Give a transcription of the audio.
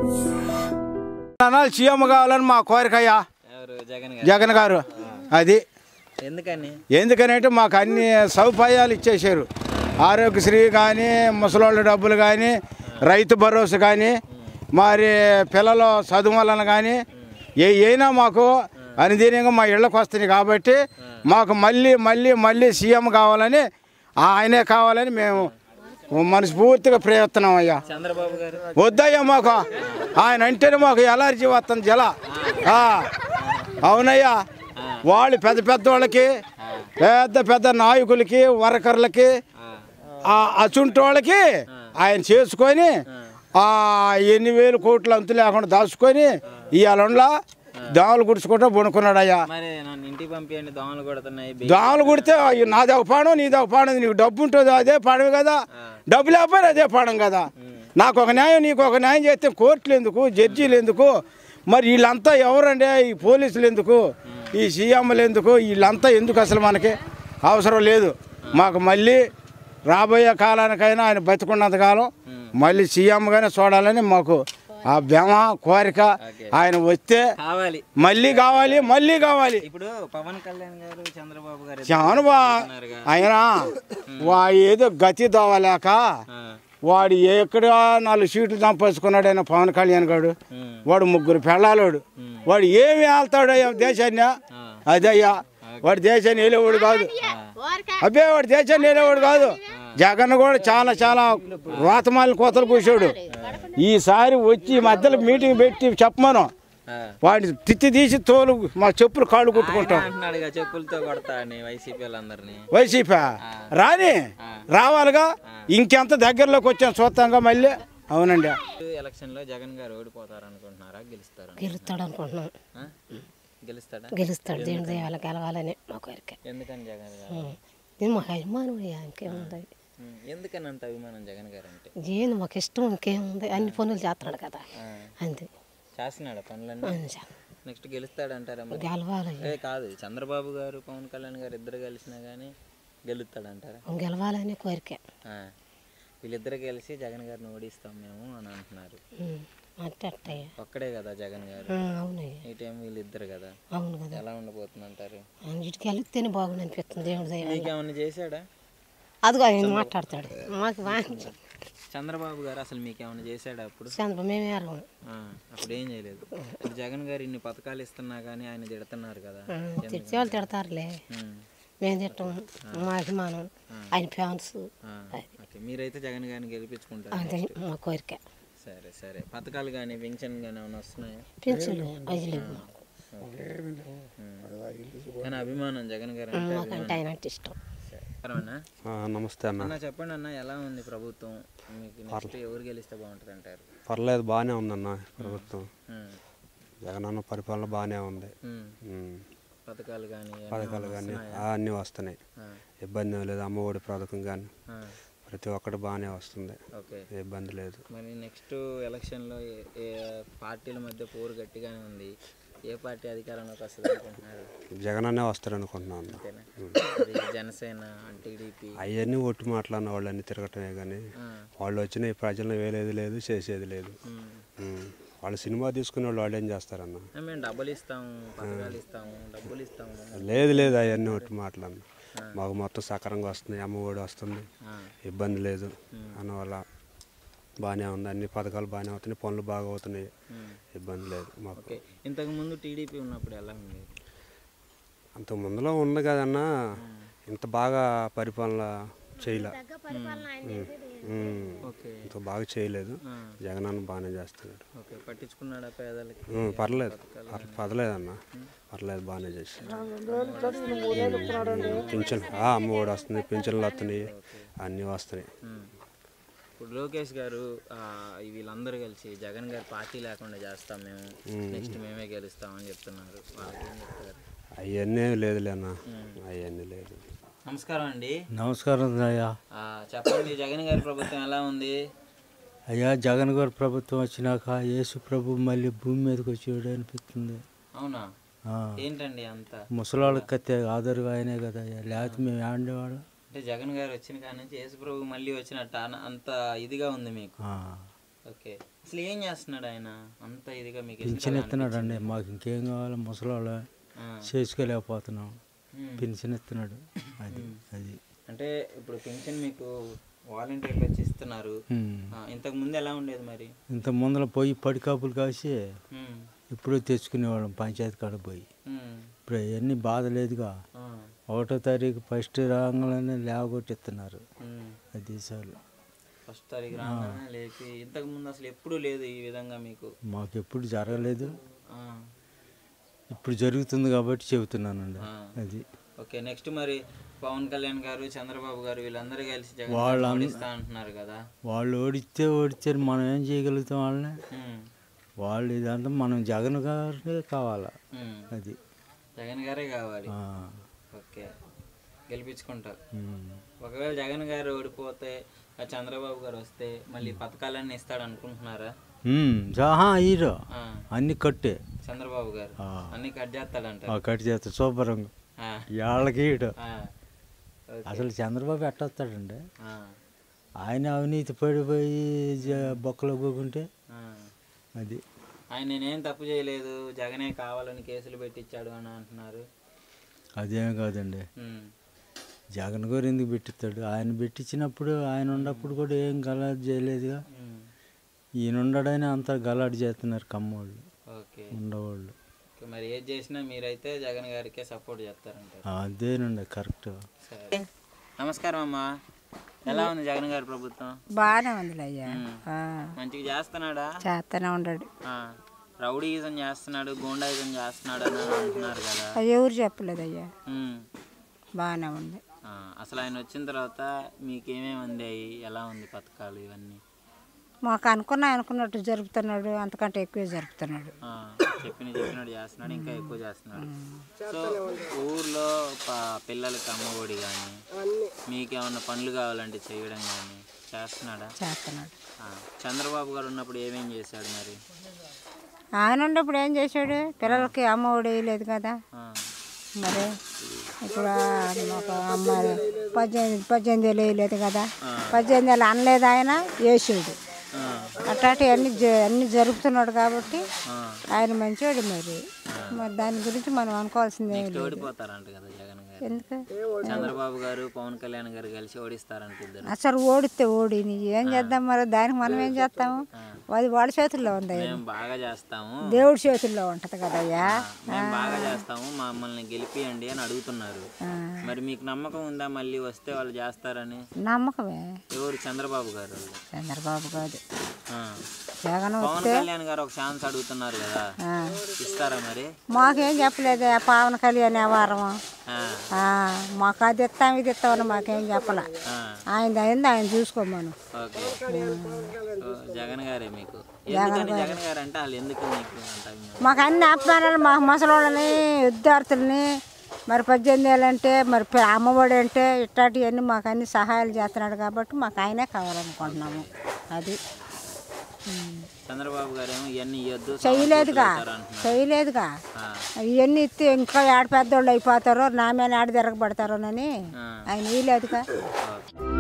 అనాలి సీఎం కావాలని మా కోరికయ్యా ఎవరు జగన్ గారు జగన్ గారు అది ఎందుకని ఎందుకనంటే మాకు అన్ని సదుపాయాలు ఇచ్చేసారు ఆరోగ్యశ్రీ కానీ ముసలోళ్ళ డబ్బులు కానీ రైతు భరోసా కానీ మరి పిల్లల చదువులను కానీ ఏ అయినా మాకు అనుదీనంగా మా ఇళ్ళకి వస్తున్నాయి కాబట్టి మాకు మళ్ళీ మళ్ళీ మళ్ళీ సీఎం కావాలని ఆయనే కావాలని మేము మనస్ఫూర్తిగా ప్రయత్నం అయ్యా చంద్రబాబు గారు వద్దయ్యా మాకు ఆయన అంటేనే మాకు ఎలర్జీ వస్తుంది జల ఆ, అవునయ్యా వాళ్ళు పెద్ద పెద్ద వాళ్ళకి పెద్ద పెద్ద నాయకులకి వర్కర్లకి ఆ అచుంటి వాళ్ళకి ఆయన చేసుకొని ఆ ఎన్ని వేలు కోట్లు అంతు లేకుండా దాచుకొని ఇవాళ దాములు గుడుచుకుంటూ బుణుకున్నాడు అయ్యా మరి నన్ను ఇంటికి పంపించండి దోమలు కొడుతున్నాయి బి- దాములు కుడితే అయ్యో, నాది ఒక పాడం నీది ఒక పాడం నీకు డబ్బు ఉంటుంది అదే పాడమే కదా డబ్బు లేకపోయినా అదే పాడం కదా నాకు ఒక న్యాయం నీకు ఒక న్యాయం చేస్తే కోర్టులు ఎందుకు జడ్జీలు ఎందుకు మరి వీళ్ళంతా ఎవరండి ఈ పోలీసులు ఎందుకు ఈ సీఎంలు ఎందుకు వీళ్ళంతా ఎందుకు అసలు మనకి అవసరం లేదు మాకు మళ్ళీ రాబోయే కాలానికైనా ఆయన బతికున్నంత కాలం మళ్ళీ సీఎంగానే చూడాలని మాకు ఆ భ్రమ కోరిక ఆయన వస్తే కావాలి మళ్ళీ కావాలి మళ్ళీ కావాలి ఇప్పుడు పవన్ కళ్యాణ్ గారు చంద్రబాబు గారు చాలా బా ఆయన వా ఏదో గతి దోవలేక ఆ, వాడు ఎక్కడ నాలుగు సీట్లు సంపాదించుకున్నాడు ఆయన పవన్ కళ్యాణ్ గారు ఉమ్, వాడు ముగ్గురు పెళ్ళాలోడు వాడు ఏమి వెళ్తాడయ్యా దేశాన్ని అదయ్యా వాడు దేశాన్ని వెళ్ళేవాడు కాదు అబ్బే వాడు దేశాన్ని వెళ్ళేవాడు కాదు జగన్ కూడా చాలా చాలా రోతమాలిన కోతలు కూర్చోడు ఈసారి వచ్చి ఈ మధ్యలో మీటింగ్ పెట్టి చెప్పమను ఆ. వాడిని తిత్తి తీసి తోలు మా చెప్పులు కాళ్ళు కుట్టుకుంటాం ఆయన అంటున్నాడుగా చెప్పులతో కొడతా అని వైసీపీ వాళ్ళందరినీ వైసీపీ రాని రావాలిగా ఇంకెంత దగ్గరలోకి వచ్చాం చూస్తాంగా మళ్ళీ అవునండి ఎలక్షన్ లో జగన్ గారు ఓడిపోతారు అనుకుంటున్నారా గెలుస్తారా గెలుస్తాడు అనుకుంటున్నాం ఆ? గెలుస్తాడా గెలుస్తాడు దేవుడి దయాల గెలవాలని మా కోరిక ఎందుకని జగన్ గారు ఇది మాకు అభిమానం అయ్యా ఇంకేముంది ఉమ్, ఎందుకని అంత అభిమానం జగన్ గారు అంటే ఏంది మాకు ఇష్టం ఇంకేముంది అన్ని పనులు చేస్తున్నాడు కదా ఆ, అంతే చేస్తున్నాడా పనులన్నీ అవును సార్. నెక్స్ట్ గెలుస్తాడంటారా మరి గెలవాలి ఏ కాదు చంద్రబాబు గారు పవన్ కళ్యాణ్ గారు ఇద్దరు కలిసినా కానీ గెలుస్తాడంటారా గెలవాలని కోరిక ఆ. వీళ్ళిద్దరు కలిసి జగన్ గారిని ఓడిస్తాం మేము అని అంటున్నారు ఉం. అంటే అట్టయ్య ఒక్కడే కదా జగన్ గారు అవునయ్య ఈ టైం వీళ్ళిద్దరు కదా అవును కదా ఎలా ఉండబోతుంది అంటారు అన్నిటికి వెళితేనే బాగుంది అనిపిస్తుంది దేవుడి దయ మీకు ఏమన్నా చేశాడా అదిగో ఆయన మాట్లాడతాడు మాకు వాంఛ. చంద్రబాబు గారు అసలు మీకు ఏమైనా చేశాడా అప్పుడు చంద్ర మేమే అరవం ఆ, అప్పుడు ఏం చేయలేదు ఇప్పుడు జగన్ గారు ఇన్ని పథకాలు ఇస్తున్నా కానీ ఆయన తిడుతున్నారు కదా తిడితే వాళ్ళు తిడతారులే ఉమ్. మేము తిట్టం మా అభిమానం ఆయన ఫ్యాన్స్ ఆ, ఓకే మీరైతే జగన్ గారిని గెలిపించుకుంటారు అదే మా కోరిక సరే సరే పథకాలు కానీ పెన్షన్ కానీ ఏమైనా వస్తున్నాయా పెన్షన్లు అవి లేవు మాకు కానీ అభిమానం జగన్ గారు అంటే మాకంటే ఆయన అంటే ఇష్టం సరేనా ఆ, నమస్తే అన్న అన్న చెప్పండి అన్న ఎలా ఉంది ప్రభుత్వం మీకు నెక్స్ట్ ఎవరు గెలిస్తే బాగుంటుంది అంటారు పర్లేదు బాగానే ఉందన్న ప్రభుత్వం ఉమ్, జగన్ అన్న పరిపాలన బాగానే ఉంది ఉమ్. ఉమ్. పథకాలు కానీ పథకాలు కానీ అన్నీ వస్తున్నాయి ఇబ్బంది ఏం లేదు అమ్మఒడి పథకం కానీ ప్రతి ఒక్కటి బాగానే వస్తుంది ఓకే ఏ ఇబ్బంది లేదు మరి నెక్స్ట్ ఎలక్షన్లో ఏ- ఏ పార్టీల మధ్య పోరు గట్టిగానే ఉంది ఏ పార్టీ అధికారంలోకి వస్తుంది అనుకుంటున్నారు జగన్ అన్నే వస్తారు అనుకుంటున్నాను అన్న అంతేనా అది జనసేన టీడీపీ అవన్నీ ఒట్టు మాట్లాడిన వాళ్ళని తిరగటమే కానీ వాళ్ళు వచ్చిన ఈ ప్రజలను వేలేది లేదు చేసేది లేదు ఉమ్. వాళ్ళు సినిమా తీసుకునే వాళ్ళు వాళ్ళు ఏం చేస్తారన్న మేము డబ్బులు ఇస్తాము పథకాలు ఇస్తాము డబ్బులు ఇస్తాము లేదు లేదు అవన్నీ ఒట్టు మాట్లాడిన మాకు మొత్తం సక్రంగా వస్తుంది అమ్మఒడి వస్తుంది ఆ, ఇబ్బంది లేదు అందువల్ల బాగానే ఉంది అన్ని పథకాలు బాగానే అవుతున్నాయి పనులు బాగా అవుతున్నాయి ఉమ్. ఇబ్బంది లేదు మాకు ఓకే ఇంతకు ముందు టీడీపీ ఉన్నప్పుడు ఎలా ఉంది అంత ముందులో ఉంది కదన్నా ఇంత బాగా పరిపాలన చేయలే ఉమ్. ఓకే ఇంత బాగా చేయలేదు ఆ, జగన్ అన్న బాగానే చేస్తున్నాడు ఓకే పట్టించుకున్నాడా పేదలకి ఉమ్, పర్లేదు పర్- పర్లేదన్న పర్లేదు బాగానే చేశాడు పింఛన్ ఆ, అమ్మ ఒడి వస్తుంది పింఛన్లు వస్తున్నాయి అన్నీ వస్తున్నాయి ఉమ్. ఇప్పుడు లోకేష్ గారు ఆ, వీళ్ళందరూ కలిసి జగన్ గారు పార్టీ లేకుండా చేస్తాం మేము నెక్స్ట్ మేమే గెలుస్తామని చెప్తున్నారు వాళ్ళకి ఏం చెప్తారు అవన్నీ లేదులే అన్న అవన్నీ లేదు నమస్కారం అండి నమస్కారం అయ్యా ఆ, చెప్పండి జగన్ గారి ప్రభుత్వం ఎలా ఉంది అయ్యా జగన్ గారి ప్రభుత్వం వచ్చినాక యేసు ప్రభు మళ్ళీ భూమి మీదకి వచ్చాడు అనిపిస్తుంది అవునా ఆ, ఏంటండి అంత ముసలాళ్ళకి కత్తే ఆదరుగా ఆయనే కదా అయ్యా లేకపోతే మేము ఆడేవాళ్ళం అంటే జగన్ గారు వచ్చిన కాడ నుంచి యేసుప్రభు మళ్ళీ వచ్చినట్టు అన- అంత ఇదిగా ఉంది మీకు ఆ, ఓకే అసలు ఏం చేస్తున్నాడు ఆయన అంత ఇదిగా మీకు పింఛన్ ఇస్తున్నాడు అండి మాకు ఇంకేం కావాలి ముసలి చేసుకోలేకపోతున్నాం పింఛన్ ఇస్తున్నాడు అది అది అంటే ఇప్పుడు పెన్షన్ మీకు వాలంటీర్లు వచ్చి ఇస్తున్నారు ఉమ్. ఆ, ఇంతకు ముందు ఎలా ఉండేది మరి ఇంత ముందర పోయి పడి కాపులు కాసి ఉమ్, ఇప్పుడు తెచ్చుకునేవాళ్ళం పంచాయతీ కాడ పోయి ఉమ్, ఇప్పుడు అవన్నీ బాధ లేదుగా ఆ, ఒకటో తారీఖు ఫస్ట్ రాగానే లేవగొట్టిస్తున్నారు ఉమ్. అది సార్లు ఫస్ట్ తారీఖు రాగానే లేపి ఇంతకు ముందు అసలు ఎప్పుడూ లేదు ఈ విధంగా మీకు మాకు ఎప్పుడు జరగలేదు ఆ, ఇప్పుడు జరుగుతుంది కాబట్టి చెబుతున్నానండి ఆ. అది ఓకే నెక్స్ట్ మరి పవన్ కళ్యాణ్ గారు చంద్రబాబు గారు వీళ్ళందరూ కలిసి జగన్ వాళ్ళ గారిని ఓడిస్తా అంటున్నారు కదా వాళ్ళు ఓడిస్తే ఓడిచారు మనం ఏం చేయగలుగుతాం వాళ్ళని ఉమ్, వాళ్ళు ఇదంతా మనం జగన్ గారినే కావాలా ఉమ్. అది జగన్ గారే కావాలి ఆ. ఓకే గెలిపించుకుంటారు ఉమ్. ఒకవేళ జగన్ గారు ఓడిపోతే ఆ చంద్రబాబు గారు వస్తే మళ్ళీ పథకాలన్నీ ఇస్తాడు అనుకుంటున్నారా ఉమ్, ఆహా హీరో ఆ, అన్ని కట్టే చంద్రబాబు గారు ఆ. అన్ని కట్ చేస్తాడంట ఆ కట్ చేస్తా శుభ్రంగా ఆ, వాళ్ళకి ఈడు ఆ, ఓకే. అసలు చంద్రబాబు ఎట్టొస్తాడండి ఆ, ఆయన అవినీతి పడిపోయి జ- బొక్కలో పోకుంటే ఆ. అది ఆయన నేనేం తప్పు చేయలేదు జగనే కావాలని కేసులు పెట్టించాడు అని అంటున్నారు అదేం కాదండి ఉమ్, జగన్ గారు ఎందుకు పెట్టిస్తాడు ఆయన పెట్టించినప్పుడు ఆయన ఉన్నప్పుడు కూడా ఏం గలాట్ చేయలేదుగా ఉమ్, ఈయన ఉండడని అంత గలాట్ చేస్తున్నారు కమ్మోళ్ళు ఓకే ఉండవాళ్ళు ఓకే, మరి ఏది చేసినా మీరైతే జగన్ గారికే సపోర్ట్ చేస్తారంటారు అదేనండి కరెక్ట్ సరే నమస్కారం అమ్మా ఎలా ఉంది జగన్ గారి ప్రభుత్వం బాగానే ఉంది అయ్యా ఉమ్. ఆ, మంచిగా చేస్తున్నాడా చేస్తూనే ఉండడు ఆ, రౌడీయిజం చేస్తున్నాడు గూండాయిజం చేస్తున్నాడు అని అంటున్నారు కదా అది ఎవరు చెప్పలేదు అయ్యా ఉమ్. బాగానే ఉంది ఆ, అసలు ఆయన వచ్చిన తర్వాత మీకు ఏమేమి అందాయి ఎలా ఉంది పథకాలు ఇవన్నీ మాకు అనుకున్నా అనుకున్నట్టు జరుపుతున్నాడు అంతకంటే ఎక్కువ జరుపుతున్నాడు ఆ, చెప్పిన చెప్పినట్టు చేస్తున్నాడు ఇంకా ఎక్కువ చేస్తున్నాడు సో ఊర్లో ప- పిల్లలకి అమ్మఒడి కానీ మీకు ఏమన్నా పనులు కావాలంటే చేయడం కానీ చేస్తున్నాడా చేస్తున్నాడు ఆ, చంద్రబాబు గారు ఉన్నప్పుడు ఏమేం చేశాడు మరి ఆయన ఉన్నప్పుడు ఏం చేశాడు పిల్లలకి అమ్మ ఒడి వేయలేదు కదా ఆ, మరి ఇప్పుడు ఒక అమ్మాయి పద్దెనిమిది పద్దెనిమిది వేలు వేయలేదు కదా పద్దెనిమిది వేలు అనలేదు ఆయన వేసాడు ఆ, అట్లాంటి అన్ని జ- అన్ని జరుపుతున్నాడు కాబట్టి ఆ. ఆయన మంచివాడు మరి మరి దాని గురించి మనం అనుకోవాల్సిందే నెక్స్ట్ ఓడిపోతారంట కదా జగన్ గారు ఎందుకు చంద్రబాబు గారు పవన్ కళ్యాణ్ గారు కలిసి ఓడిస్తారంట ఇద్దరు అసలు ఓడితే ఓడి నీ ఏం చేద్దాం మరి దానికి మనం ఏం చేస్తాము అది వాళ్ళ చేతుల్లో ఉంది మేము బాగా చేస్తాము దేవుడి చేతుల్లో ఉంటది కదయ్యా మేము బాగా చేస్తాము మమ్మల్ని గెలిపియండి అని అడుగుతున్నారు ఆ, మరి మీకు నమ్మకం ఉందా మళ్ళీ వస్తే వాళ్ళు చేస్తారని నమ్మకమే ఎవరు చంద్రబాబు గారు వాళ్ళు. చంద్రబాబు కాదు ఆ. జగన్ పవన్ కళ్యాణ్ గారు ఒక ఛాన్స్ అడుగుతున్నారు కదా ఆ, ఇస్తారా మరి మాకేం చెప్పలేదే పవన్ కళ్యాణ్ వారం ఆ, మాకు అది ఇస్తాం ఇది ఇస్తామని మాకేం చెప్పలే ఆ, ఆయన అయింది ఆయన చూసుకోమను ఓకే సో, జగన్ గారే మీకు ఎందుకని జగన్ గారు అంటే వాళ్ళు ఎందుకు మీకు అంత అభిమానం? మాకు అన్ని అభిమానాలు మా ముసలోళ్ళని విద్యార్థులని మరి పద్దెనిమిది ఏళ్ళు అంటే మరి పి- అమ్మఒడి అంటే ఇట్లాంటివన్నీ మాకు అన్ని సహాయాలు చేస్తున్నాడు కాబట్టి మాకు ఆయనే కావాలనుకుంటున్నాము అది చంద్రబాబు గారు ఏమో ఇవన్నీ ఇవ్వద్దు చేయలేదుగా అంటున్నారు చేయలేదుగా ఆ, ఇవన్నీ ఇస్తే ఇంకా ఆడ పెద్దోళ్ళు అయిపోతారో నా మీద ఆడ తిరగబడతారోనని ఆ. ఆయన ఇవ్వలేదుగా ఓకే